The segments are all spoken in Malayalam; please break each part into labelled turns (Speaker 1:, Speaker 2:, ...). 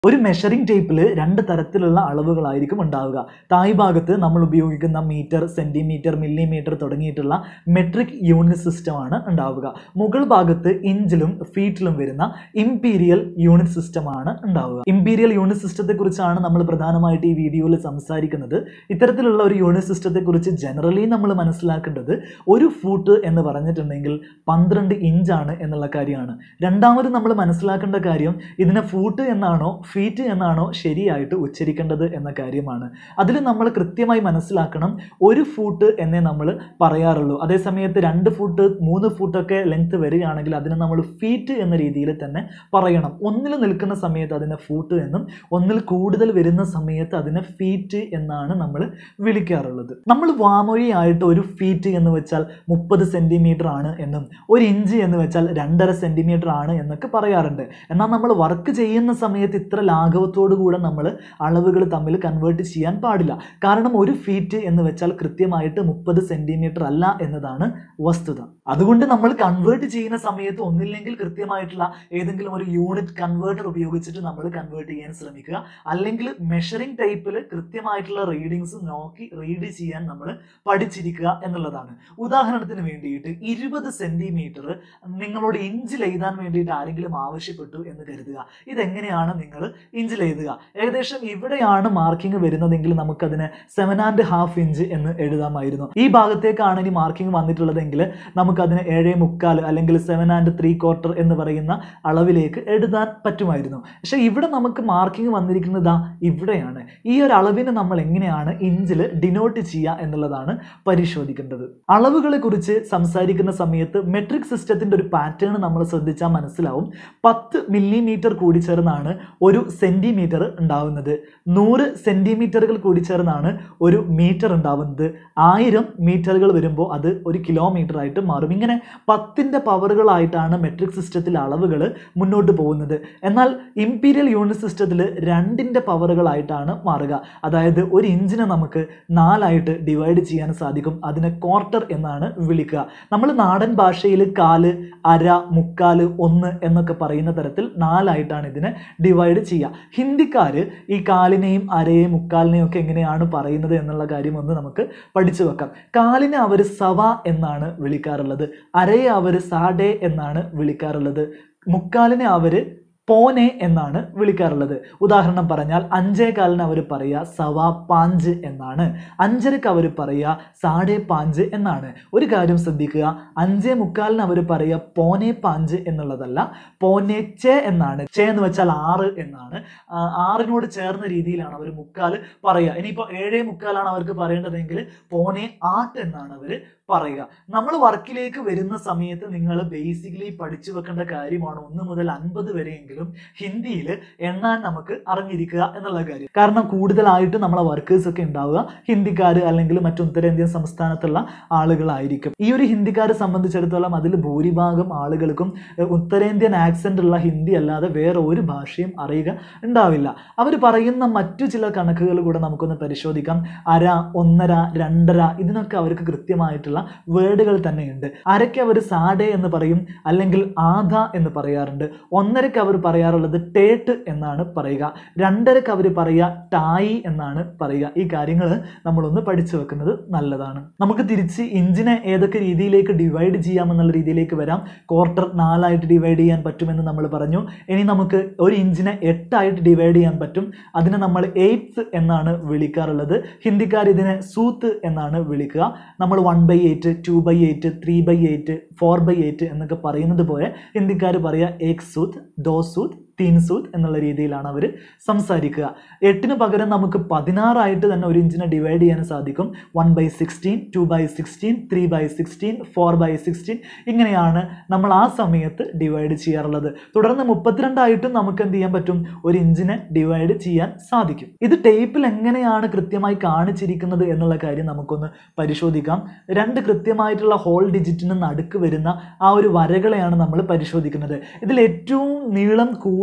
Speaker 1: ഒരു മെഷറിംഗ് ടേപ്പിൽ രണ്ട് തരത്തിലുള്ള അളവുകളായിരിക്കും ഉണ്ടാവുക തായ് ഭാഗത്ത് നമ്മൾ ഉപയോഗിക്കുന്ന മീറ്റർ സെന്റിമീറ്റർ മില്ലിമീറ്റർ തുടങ്ങിയിട്ടുള്ള മെട്രിക് യൂണിറ്റ് സിസ്റ്റമാണ് ഉണ്ടാവുക മുകൾ ഭാഗത്ത് ഇഞ്ചിലും ഫീറ്റിലും വരുന്ന ഇംപീരിയൽ യൂണിറ്റ് സിസ്റ്റമാണ് ഉണ്ടാവുക ഇംപീരിയൽ യൂണിറ്റ് സിസ്റ്റത്തെ കുറിച്ചാണ് നമ്മൾ പ്രധാനമായിട്ട് ഈ വീഡിയോയിൽ സംസാരിക്കുന്നത് ഇത്തരത്തിലുള്ള ഒരു യൂണിറ്റ് സിസ്റ്റത്തെ കുറിച്ച് ജനറലി നമ്മൾ മനസ്സിലാക്കേണ്ടത് ഒരു ഫൂട്ട് എന്ന് പറഞ്ഞിട്ടുണ്ടെങ്കിൽ പന്ത്രണ്ട് ഇഞ്ചാണ് എന്നുള്ള കാര്യമാണ് രണ്ടാമത് നമ്മൾ മനസ്സിലാക്കേണ്ട കാര്യം ഇതിനെ ഫൂട്ട് എന്നാണോ ഫീറ്റ് എന്നാണോ ശരിയായിട്ട് ഉച്ചരിക്കേണ്ടത് എന്ന കാര്യമാണ് അതിൽ നമ്മൾ കൃത്യമായി മനസ്സിലാക്കണം ഒരു ഫൂട്ട് എന്നേ നമ്മൾ പറയാറുള്ളൂ അതേസമയത്ത് രണ്ട് ഫൂട്ട് മൂന്ന് ഫൂട്ടൊക്കെ ലെങ്ത് വരികയാണെങ്കിൽ അതിനെ നമ്മൾ ഫീറ്റ് എന്ന രീതിയിൽ തന്നെ പറയണം ഒന്നിൽ നിൽക്കുന്ന സമയത്ത് അതിനെ ഫൂട്ട് എന്നും ഒന്നിൽ കൂടുതൽ വരുന്ന സമയത്ത് അതിനെ ഫീറ്റ് എന്നാണ് നമ്മൾ വിളിക്കാറുള്ളത് നമ്മൾ വാമൊഴിയായിട്ട് ഒരു ഫീറ്റ് എന്ന് വെച്ചാൽ മുപ്പത് സെൻറ്റിമീറ്റർ ആണ് എന്നും ഒരു ഇഞ്ച് എന്ന് വെച്ചാൽ രണ്ടര സെൻറ്റിമീറ്റർ ആണ് എന്നൊക്കെ പറയാറുണ്ട് എന്നാൽ നമ്മൾ വർക്ക് ചെയ്യുന്ന സമയത്ത് ഇത്ര ലാഘവത്തോടു കൂടെ നമ്മൾ അളവുകൾ തമ്മിൽ കൺവേർട്ട് ചെയ്യാൻ പാടില്ല കാരണം ഒരു ഫീറ്റ് എന്ന് വെച്ചാൽ കൃത്യമായിട്ട് മുപ്പത് സെൻറ്റിമീറ്റർ അല്ല എന്നതാണ് വസ്തുത അതുകൊണ്ട് നമ്മൾ കൺവേർട്ട് ചെയ്യുന്ന സമയത്ത് ഒന്നില്ലെങ്കിൽ കൃത്യമായിട്ടുള്ള ഏതെങ്കിലും ഒരു യൂണിറ്റ് കൺവേർട്ടർ ഉപയോഗിച്ചിട്ട് നമ്മൾ കൺവേർട്ട് ചെയ്യാൻ ശ്രമിക്കുക അല്ലെങ്കിൽ മെഷറിംഗ് ടൈപ്പിൽ കൃത്യമായിട്ടുള്ള റീഡിങ്സ് നോക്കി റീഡ് ചെയ്യാൻ നമ്മൾ പഠിച്ചിരിക്കുക എന്നുള്ളതാണ് ഉദാഹരണത്തിന് വേണ്ടിയിട്ട് ഇരുപത് സെന്റിമീറ്റർ നിങ്ങളോട് ഇഞ്ചിൽ എഴുതാൻ വേണ്ടിയിട്ട് ആരെങ്കിലും ആവശ്യപ്പെട്ടു എന്ന് കരുതുക ഇതെങ്ങനെയാണ് നിങ്ങൾ ഇഞ്ചിൽ എഴുതുക ഏകദേശം ഇവിടെയാണ് മാർക്കിംഗ് വരുന്നതെങ്കിൽ നമുക്കതിന് സെവൻ ആൻഡ് ഹാഫ് ഇഞ്ച് എന്ന് എഴുതാമായിരുന്നു ഈ ഭാഗത്തേക്കാണ് ഇനി മാർക്കിംഗ് വന്നിട്ടുള്ളതെങ്കിൽ നമുക്കതിന് ഏഴേ മുക്കാൽ അല്ലെങ്കിൽ സെവൻ ആൻഡ് ത്രീ ക്വാർട്ടർ എന്ന് പറയുന്ന അളവിലേക്ക് എഴുതാൻ പറ്റുമായിരുന്നു പക്ഷെ ഇവിടെ നമുക്ക് മാർക്കിംഗ് വന്നിരിക്കുന്നത് ദാ ഇവിടെയാണ് ഈ ഒരു അളവിനെ നമ്മൾ എങ്ങനെയാണ് ഇഞ്ചിൽ ഡിനോട്ട് ചെയ്യുക എന്നുള്ളതാണ് പരിശോധിക്കേണ്ടത് അളവുകളെ കുറിച്ച് സംസാരിക്കുന്ന സമയത്ത് മെട്രിക് സിസ്റ്റത്തിന്റെ ഒരു പാറ്റേൺ നമ്മൾ ശ്രദ്ധിച്ചാൽ മനസ്സിലാവും പത്ത് മില്ലിമീറ്റർ കൂടി ചേർന്നാണ് ഒരു സെന്റിമീറ്റർ ഉണ്ടാവുന്നത് നൂറ് സെന്റിമീറ്ററുകൾ കൂടി ചേർന്നാണ് ഒരു മീറ്റർ ഉണ്ടാവുന്നത് ആയിരം മീറ്ററുകൾ വരുമ്പോൾ അത് ഒരു കിലോമീറ്റർ ആയിട്ട് മാറും ഇങ്ങനെ പത്തിൻ്റെ പവറുകളായിട്ടാണ് മെട്രിക് സിസ്റ്റത്തിലെ അളവുകൾ മുന്നോട്ട് പോകുന്നത് എന്നാൽ ഇമ്പീരിയൽ യൂണിറ്റ് സിസ്റ്റത്തിൽ രണ്ടിൻ്റെ പവറുകളായിട്ടാണ് മാറുക അതായത് ഒരു ഇഞ്ചിനെ നമുക്ക് നാലായിട്ട് ഡിവൈഡ് ചെയ്യാൻ സാധിക്കും അതിനെ ക്വാർട്ടർ എന്നാണ് വിളിക്കുക നമ്മൾ നാടൻ ഭാഷയിൽ കാല് അര മുക്കാല് ഒന്ന് എന്നൊക്കെ പറയുന്ന തരത്തിൽ നാലായിട്ടാണ് ഇതിനെ ഡിവൈഡ് ചെയ്യുക ഹിന്ദിക്കാർ ഈ കാലിനെയും അരയെയും മുക്കാലിനെയും ഒക്കെ എങ്ങനെയാണ് പറയുന്നത് എന്നുള്ള കാര്യം ഒന്ന് നമുക്ക് പഠിച്ചു വെക്കാം കാലിനെ അവർ സവ എന്നാണ് വിളിക്കാറുള്ളത് അരയെ അവർ സാഡെ എന്നാണ് വിളിക്കാറുള്ളത് മുക്കാലിനെ അവർ പോനെ എന്നാണ് വിളിക്കാറുള്ളത് ഉദാഹരണം പറഞ്ഞാൽ അഞ്ചേ കാലിന് അവർ പറയുക സവാ പാഞ്ച് എന്നാണ് അഞ്ചരക്ക് അവർ പറയുക സാഡേ പാഞ്ച് എന്നാണ് ഒരു കാര്യം ശ്രദ്ധിക്കുക അഞ്ചേ മുക്കാലിന് അവർ പറയുക പോനെ പാഞ്ച് എന്നുള്ളതല്ല പോനെ ചെ എന്നാണ് ചെ എന്ന് വെച്ചാൽ ആറ് എന്നാണ് ആ, ആറിനോട് ചേർന്ന രീതിയിലാണ് അവർ മുക്കാൽ പറയുക ഇനിയിപ്പോൾ ഏഴേ മുക്കാലാണ് അവർക്ക് പറയേണ്ടതെങ്കിൽ പോനെ ആട്ട് എന്നാണ് അവർ പറയുക നമ്മൾ വർക്കിലേക്ക് വരുന്ന സമയത്ത് നിങ്ങൾ ബേസിക്കലി പഠിച്ചു വെക്കേണ്ട കാര്യമാണ് ഒന്ന് മുതൽ അൻപത് വരെയെങ്കിലും ഹിന്ദിയിൽ എണ്ണാൻ നമുക്ക് അറിഞ്ഞിരിക്കുക എന്നുള്ള കാര്യം കാരണം കൂടുതലായിട്ട് നമ്മളെ വർക്കേഴ്സ് ഒക്കെ ഉണ്ടാവുക ഹിന്ദിക്കാർ അല്ലെങ്കിൽ മറ്റു ഉത്തരേന്ത്യൻ സംസ്ഥാനത്തുള്ള ആളുകളായിരിക്കും ഈ ഒരു ഹിന്ദിക്കാരെ സംബന്ധിച്ചിടത്തോളം അതിൽ ഭൂരിഭാഗം ആളുകൾക്കും ഏഹ്, ഉത്തരേന്ത്യൻ ആക്സെന്റ് ഉള്ള ഹിന്ദി അല്ലാതെ വേറെ ഒരു ഭാഷയും അറിയുക ഉണ്ടാവില്ല അവർ പറയുന്ന മറ്റു ചില കണക്കുകൾ കൂടെ നമുക്കൊന്ന് പരിശോധിക്കാം അര ഒന്നര രണ്ടര ഇതിനൊക്കെ അവർക്ക് കൃത്യമായിട്ടുള്ള വേർഡുകൾ തന്നെയുണ്ട് അരയ്ക്ക് അവർ സാഡെ എന്ന് പറയും അല്ലെങ്കിൽ ആധ എന്ന് പറയാറുണ്ട് ഒന്നരക്ക് അവർ പറയാറുള്ളത് ടേട്ട് എന്നാണ് പറയുക രണ്ടരക്ക് അവർ പറയുക ടായി എന്നാണ് പറയുക ഈ കാര്യങ്ങൾ നമ്മളൊന്ന് പഠിച്ചു വെക്കുന്നത് നല്ലതാണ് നമുക്ക് തിരിച്ച് ഇഞ്ചിനെ ഏതൊക്കെ രീതിയിലേക്ക് ഡിവൈഡ് ചെയ്യാമെന്നുള്ള രീതിയിലേക്ക് വരാം ക്വാർട്ടർ നാലായിട്ട് ഡിവൈഡ് ചെയ്യാൻ പറ്റുമെന്ന് നമ്മൾ പറഞ്ഞു ഇനി നമുക്ക് ഒരു ഇഞ്ചിനെ എട്ടായിട്ട് ഡിവൈഡ് ചെയ്യാൻ പറ്റും അതിനെ നമ്മൾ എയ്റ്റ്സ് എന്നാണ് വിളിക്കാറുള്ളത് ഹിന്ദിക്കാർ ഇതിനെ സൂത്ത് എന്നാണ് വിളിക്കുക നമ്മൾ one by eight two by eight three by eight four by eight എന്നൊക്കെ പറയുന്നത് പോലെ ഹിന്ദിക്കാർ പറയുക ഏക് സൂത്ത് ദോ സൂത്ത് തീൻ സൂത്ത് എന്നുള്ള രീതിയിലാണ് അവർ സംസാരിക്കുക എട്ടിന് പകരം നമുക്ക് പതിനാറായിട്ട് തന്നെ ഒരു ഇഞ്ചിനെ ഡിവൈഡ് ചെയ്യാൻ സാധിക്കും one by sixteen two by sixteen three by sixteen four by sixteen ഇങ്ങനെയാണ് നമ്മൾ ആ സമയത്ത് ഡിവൈഡ് ചെയ്യാറുള്ളത് തുടർന്ന് മുപ്പത്തിരണ്ടായിട്ടും നമുക്ക് എന്ത് ചെയ്യാൻ പറ്റും ഒരു ഇഞ്ചിനെ ഡിവൈഡ് ചെയ്യാൻ സാധിക്കും ഇത് ടേപ്പിൽ എങ്ങനെയാണ് കൃത്യമായി കാണിച്ചിരിക്കുന്നത് എന്നുള്ള കാര്യം നമുക്കൊന്ന് പരിശോധിക്കാം രണ്ട് കൃത്യമായിട്ടുള്ള ഹോൾ ഡിജിറ്റിന് നടുക്ക് വരുന്ന ആ ഒരു വരകളെയാണ് നമ്മൾ പരിശോധിക്കുന്നത് ഇതിൽ ഏറ്റവും നീളം കൂടിയ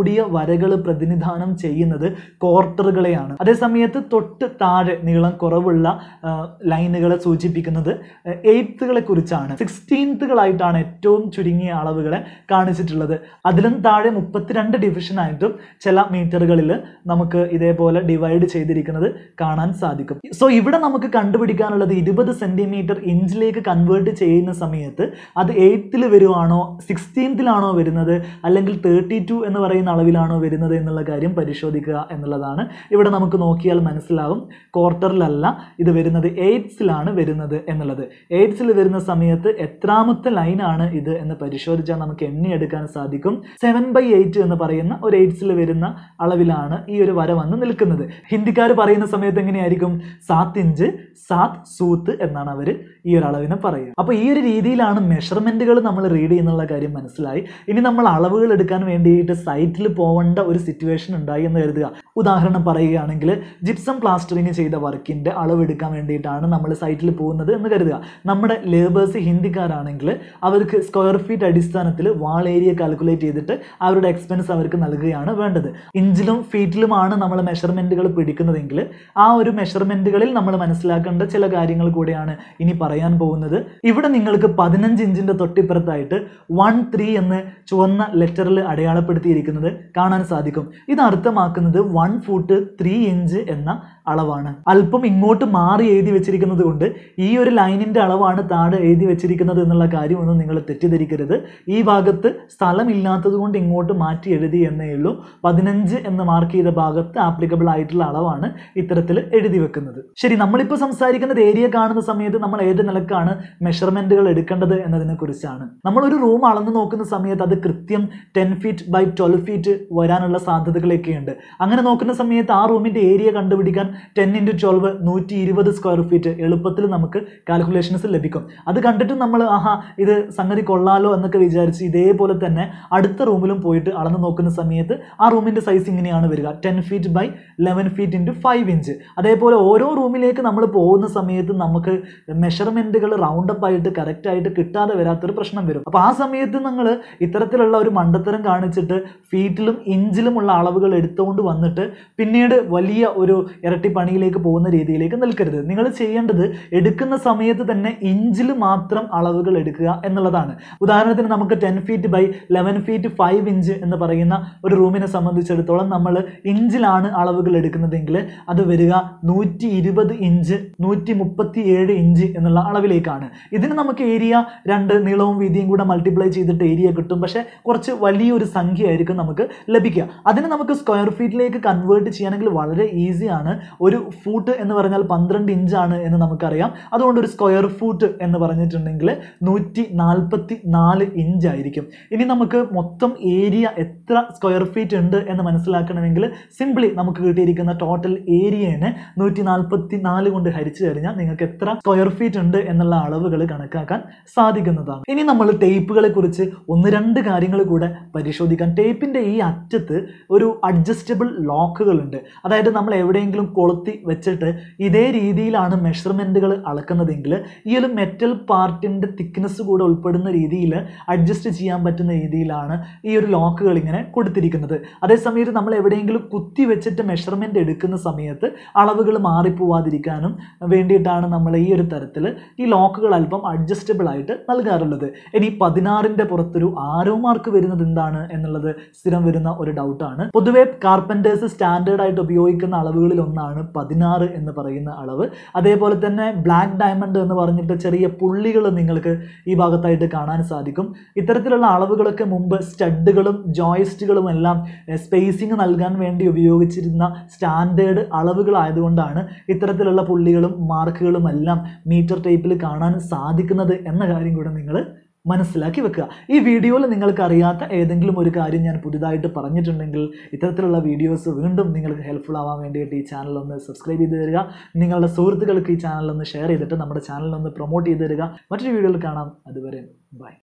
Speaker 1: കൂടിയ വരകൾ പ്രതിനിധാനം ചെയ്യുന്നത് ക്വാർട്ടറുകളെയാണ് അതേസമയത്ത് തൊട്ട് താഴെ നീളം കുറവുള്ള ആ, ലൈനുകളെ സൂചിപ്പിക്കുന്നത് എയ്ത്തുകളെ കുറിച്ചാണ് സിക്സ്റ്റീൻത്തുകളായിട്ടാണ് ഏറ്റവും ചുരുങ്ങിയ അളവുകളെ കാണിച്ചിട്ടുള്ളത് അതിലും താഴെ മുപ്പത്തിരണ്ട് ഡിവിഷനായിട്ടും ചില മീറ്ററുകളിൽ നമുക്ക് ഇതേപോലെ ഡിവൈഡ് ചെയ്തിരിക്കുന്നത് കാണാൻ സാധിക്കും സോ ഇവിടെ നമുക്ക് കണ്ടുപിടിക്കാനുള്ളത് ഇരുപത് സെന്റിമീറ്റർ ഇഞ്ചിലേക്ക് കൺവേർട്ട് ചെയ്യുന്ന സമയത്ത് അത് എയ്ത്തിൽ വരുവാണോ സിക്സ്റ്റീൻത്തിലാണോ വരുന്നത് അല്ലെങ്കിൽ തേർട്ടി ടു എന്ന് പറയുന്ന അളവിലാണോ വരുന്നത് എന്നുള്ള കാര്യം പരിശോധിക്കുക എന്നുള്ളതാണ് ഇവിടെ നമുക്ക് നോക്കിയാൽ മനസ്സിലാവും ക്വാർട്ടറിലല്ല ഇത് വരുന്നത് എയ്റ്റ്സിലാണ് വരുന്നത് എന്നുള്ളത് എയ്റ്റ്സിൽ വരുന്ന സമയത്ത് എത്രാമത്തെ ലൈനാണ് ഇത് എന്ന് പരിശോധിച്ചാൽ നമുക്ക് എണ്ണിയെടുക്കാൻ സാധിക്കും സെവൻ ബൈ എയ്റ്റ് എന്ന് പറയുന്ന ഒരു എയ്റ്റ്സിൽ വരുന്ന അളവിലാണ് ഈ ഒരു വര വന്ന് നിൽക്കുന്നത് ഹിന്ദിക്കാർ പറയുന്ന സമയത്ത് എങ്ങനെയായിരിക്കും സാത്ത് ഇഞ്ച് സാത്ത് സൂത്ത് എന്നാണ് അവർ ഈ ഒരു അളവിനെ പറയുക അപ്പോൾ ഈ ഒരു രീതിയിലാണ് മെഷർമെൻറ്റുകൾ നമ്മൾ റീഡ് ചെയ്യുന്നുള്ള കാര്യം മനസ്സിലായി ഇനി നമ്മൾ അളവുകൾ എടുക്കാൻ വേണ്ടിയിട്ട് സൈറ്റിൽ പോകേണ്ട ഒരു സിറ്റുവേഷൻ ഉണ്ടായി എന്ന് കരുതുക ഉദാഹരണം പറയുകയാണെങ്കിൽ ജിപ്സം പ്ലാസ്റ്ററിങ് ചെയ്ത വർക്കിൻ്റെ അളവെടുക്കാൻ വേണ്ടിയിട്ടാണ് നമ്മൾ സൈറ്റിൽ പോകുന്നത് എന്ന് കരുതുക നമ്മുടെ ലേബേഴ്സ് ഹിന്ദിക്കാരാണെങ്കിൽ അവർക്ക് സ്ക്വയർ ഫീറ്റ് അടിസ്ഥാനത്തിൽ വാൾ ഏരിയ കാൽക്കുലേറ്റ് ചെയ്തിട്ട് അവരുടെ എക്സ്പെൻസ് അവർക്ക് നൽകുകയാണ് വേണ്ടത് ഇഞ്ചിലും ഫീറ്റിലുമാണ് നമ്മൾ മെഷർമെൻറ്റുകൾ പിടിക്കുന്നതെങ്കിൽ ആ ഒരു മെഷർമെൻറ്റുകളിൽ നമ്മൾ മനസ്സിലാക്കേണ്ട ചില കാര്യങ്ങൾ കൂടെയാണ് ഇനി പറയാൻ പോകുന്നത് ഇവിടെ നിങ്ങൾക്ക് പതിനഞ്ച് ഇഞ്ചിൻ്റെ തൊട്ടിപ്പുറത്തായിട്ട് വൺ ത്രീ എന്ന് ചുവന്ന ലെറ്ററിൽ അടയാളപ്പെടുത്തിയിരിക്കുന്നത് കാണാൻ സാധിക്കും ഇത് അർത്ഥമാക്കുന്നത് വൺ ഫൂട്ട് ത്രീ ഇഞ്ച് എന്ന അളവാണ് അല്പം ഇങ്ങോട്ട് മാറി എഴുതി വെച്ചിരിക്കുന്നത് കൊണ്ട് ഈ ഒരു ലൈനിൻ്റെ അളവാണ് താഴെ എഴുതി വെച്ചിരിക്കുന്നത് എന്നുള്ള കാര്യമൊന്നും നിങ്ങൾ തെറ്റിദ്ധരിക്കരുത് ഈ ഭാഗത്ത് സ്ഥലമില്ലാത്തത് കൊണ്ട് ഇങ്ങോട്ട് മാറ്റി എഴുതി എന്നേ ഉള്ളൂ പതിനഞ്ച് എന്ന് മാർക്ക് ചെയ്ത ഭാഗത്ത് ആപ്ലിക്കബിൾ ആയിട്ടുള്ള അളവാണ് ഇത്തരത്തിൽ എഴുതി വെക്കുന്നത് ശരി നമ്മളിപ്പോൾ സംസാരിക്കുന്നത് ഏരിയ കാണുന്ന സമയത്ത് നമ്മൾ ഏത് നിലക്കാണ് മെഷർമെൻറ്റുകൾ എടുക്കേണ്ടത് എന്നതിനെ കുറിച്ചാണ് നമ്മളൊരു റൂം അളന്ന് നോക്കുന്ന സമയത്ത് അത് കൃത്യം ten feet by twelve feet വരാനുള്ള സാധ്യതകളൊക്കെയുണ്ട് അങ്ങനെ നോക്കുന്ന സമയത്ത് ആ റൂമിൻ്റെ ഏരിയ കണ്ടുപിടിക്കാൻ ടെൻ ഇൻറ്റു ട്വൽവ് നൂറ്റി ഇരുപത് സ്ക്വയർ ഫീറ്റ് എളുപ്പത്തിൽ നമുക്ക് കാൽക്കുലേഷൻസ് ലഭിക്കും അത് കണ്ടിട്ട് നമ്മൾ ആഹാ ഇത് സംഗതി കൊള്ളാലോ എന്നൊക്കെ വിചാരിച്ച് ഇതേപോലെ തന്നെ അടുത്ത റൂമിലും പോയിട്ട് അളന്ന് നോക്കുന്ന സമയത്ത് ആ റൂമിൻ്റെ സൈസ് ഇങ്ങനെയാണ് വരിക ten feet by eleven feet into five inch അതേപോലെ ഓരോ റൂമിലേക്ക് നമ്മൾ പോകുന്ന സമയത്ത് നമുക്ക് മെഷർമെൻറ്റുകൾ റൗണ്ട് അപ്പ് ആയിട്ട് കറക്റ്റ് ആയിട്ട് കിട്ടാതെ വരാത്തൊരു പ്രശ്നം വരും അപ്പോൾ ആ സമയത്ത് നിങ്ങൾ ഇത്തരത്തിലുള്ള ഒരു മണ്ടത്തരം കാണിച്ചിട്ട് ഫീറ്റിലും ഇഞ്ചിലുമുള്ള അളവുകൾ എടുത്തുകൊണ്ട് വന്നിട്ട് പിന്നീട് വലിയ ഒരു ഇരട്ടി പണിയിലേക്ക് പോകുന്ന രീതിയിലേക്ക് നിൽക്കരുത് നിങ്ങൾ ചെയ്യേണ്ടത് എടുക്കുന്ന സമയത്ത് തന്നെ ഇഞ്ചിൽ മാത്രം അളവുകൾ എടുക്കുക എന്നുള്ളതാണ് ഉദാഹരണത്തിന് നമുക്ക് ten feet by eleven feet five inch എന്ന് പറയുന്ന ഒരു റൂമിനെ സംബന്ധിച്ചിടത്തോളം നമ്മൾ ഇഞ്ചിലാണ് അളവുകൾ എടുക്കുന്നതെങ്കിൽ അത് വരിക നൂറ്റി ഇരുപത് ഇഞ്ച് നൂറ്റി മുപ്പത്തി ഏഴ് ഇഞ്ച് എന്നുള്ള അളവിലേക്കാണ് ഇതിന് നമുക്ക് ഏരിയ രണ്ട് നീളവും വീതിയും കൂടെ മൾട്ടിപ്ലൈ ചെയ്തിട്ട് ഏരിയ കിട്ടും പക്ഷേ കുറച്ച് വലിയൊരു സംഖ്യ ആയിരിക്കും നമുക്ക് ലഭിക്കുക അതിന് നമുക്ക് സ്ക്വയർ ഫീറ്റിലേക്ക് കൺവേർട്ട് ചെയ്യണമെങ്കിൽ വളരെ ഈസിയാണ് ഒരു ഫൂട്ട് എന്ന് പറഞ്ഞാൽ പന്ത്രണ്ട് ഇഞ്ചാണ് എന്ന് നമുക്കറിയാം അതുകൊണ്ട് ഒരു സ്ക്വയർ ഫൂട്ട് എന്ന് പറഞ്ഞിട്ടുണ്ടെങ്കിൽ നൂറ്റി നാൽപ്പത്തി നാല് ഇഞ്ച് ആയിരിക്കും ഇനി നമുക്ക് മൊത്തം ഏരിയ എത്ര സ്ക്വയർ ഫീറ്റ് ഉണ്ട് എന്ന് മനസ്സിലാക്കണമെങ്കിൽ സിംപ്ലി നമുക്ക് കിട്ടിയിരിക്കുന്ന ടോട്ടൽ ഏരിയനെ നൂറ്റി നാൽപ്പത്തി നാല് കൊണ്ട് ഹരിച്ചു കഴിഞ്ഞാൽ നിങ്ങൾക്ക് എത്ര സ്ക്വയർ ഫീറ്റ് ഉണ്ട് എന്നുള്ള അളവുകൾ കണക്കാക്കാൻ സാധിക്കുന്നതാണ് ഇനി നമ്മൾ ടേപ്പുകളെ കുറിച്ച് ഒന്ന് രണ്ട് കാര്യങ്ങൾ കൂടെ പരിശോധിക്കാം ടേപ്പിൻ്റെ ഈ അറ്റത്ത് ഒരു അഡ്ജസ്റ്റബിൾ ലോക്കുകളുണ്ട് അതായത് നമ്മൾ എവിടെയെങ്കിലും കൊളുത്തി വെച്ചിട്ട് ഇതേ രീതിയിലാണ് മെഷർമെൻറ്റുകൾ അളക്കുന്നതെങ്കിൽ ഈ ഒരു മെറ്റൽ പാർട്ടിൻ്റെ തിക്നെസ് കൂടെ ഉൾപ്പെടുന്ന രീതിയിൽ അഡ്ജസ്റ്റ് ചെയ്യാൻ പറ്റുന്ന രീതിയിലാണ് ഈ ഒരു ലോക്കുകൾ ഇങ്ങനെ കൊടുത്തിരിക്കുന്നത് അതേസമയത്ത് നമ്മൾ എവിടെയെങ്കിലും കുത്തി വെച്ചിട്ട് മെഷർമെൻറ്റ് എടുക്കുന്ന സമയത്ത് അളവുകൾ മാറിപ്പോവാതിരിക്കാനും വേണ്ടിയിട്ടാണ് നമ്മൾ ഈ ഒരു തരത്തിൽ ഈ ലോക്കുകൾ അല്പം അഡ്ജസ്റ്റബിൾ ആയിട്ട് നൽകാറുള്ളത് ഇനി പതിനാറിൻ്റെ പുറത്തൊരു ആരോ മാർക്ക് വരുന്നത് എന്താണ് എന്നുള്ളത് സ്ഥിരം വരുന്ന ഒരു ഡൗട്ടാണ് പൊതുവെ കാർപ്പൻറ്റേഴ്സ് സ്റ്റാൻഡേർഡ് ആയിട്ട് ഉപയോഗിക്കുന്ന അളവുകളിൽ ഒന്നാണ് പതിനാറ് എന്ന് പറയുന്ന അളവ് അതേപോലെ തന്നെ ബ്ലാക്ക് ഡയമണ്ട് എന്ന് പറഞ്ഞിട്ട് ചെറിയ പുള്ളികൾ നിങ്ങൾക്ക് ഈ ഭാഗത്തായിട്ട് കാണാൻ സാധിക്കും ഇത്തരത്തിലുള്ള അളവുകളൊക്കെ മുമ്പ് സ്റ്റഡുകളും ജോയിസ്റ്റുകളും എല്ലാം സ്പേസിങ് നൽകാൻ വേണ്ടി ഉപയോഗിച്ചിരുന്ന സ്റ്റാൻഡേർഡ് അളവുകളായതുകൊണ്ടാണ് ഇത്തരത്തിലുള്ള പുള്ളികളും മാർക്കുകളും എല്ലാം മീറ്റർ ടേപ്പിൽ കാണാൻ സാധിക്കുന്നത് എന്ന കാര്യം കൂടെ നിങ്ങൾ മനസ്സിലാക്കി വെക്കുക ഈ വീഡിയോയിൽ നിങ്ങൾക്ക് അറിയാത്ത ഏതെങ്കിലും ഒരു കാര്യം ഞാൻ പുതുതായിട്ട് പറഞ്ഞിട്ടുണ്ടെങ്കിൽ ഇത്തരത്തിലുള്ള വീഡിയോസ് വീണ്ടും നിങ്ങൾക്ക് ഹെൽപ്ഫുൾ ആവാൻ വേണ്ടിയിട്ട് ഈ ചാനൽ ഒന്ന് സബ്സ്ക്രൈബ് ചെയ്ത് തരിക നിങ്ങളുടെ സുഹൃത്തുക്കൾക്ക് ഈ ചാനൽ ഒന്ന് ഷെയർ ചെയ്തിട്ട് നമ്മുടെ ചാനൽ ഒന്ന് പ്രൊമോട്ട് ചെയ്ത് തരിക മറ്റൊരു വീഡിയോയിൽ കാണാം അതുവരെ ബൈ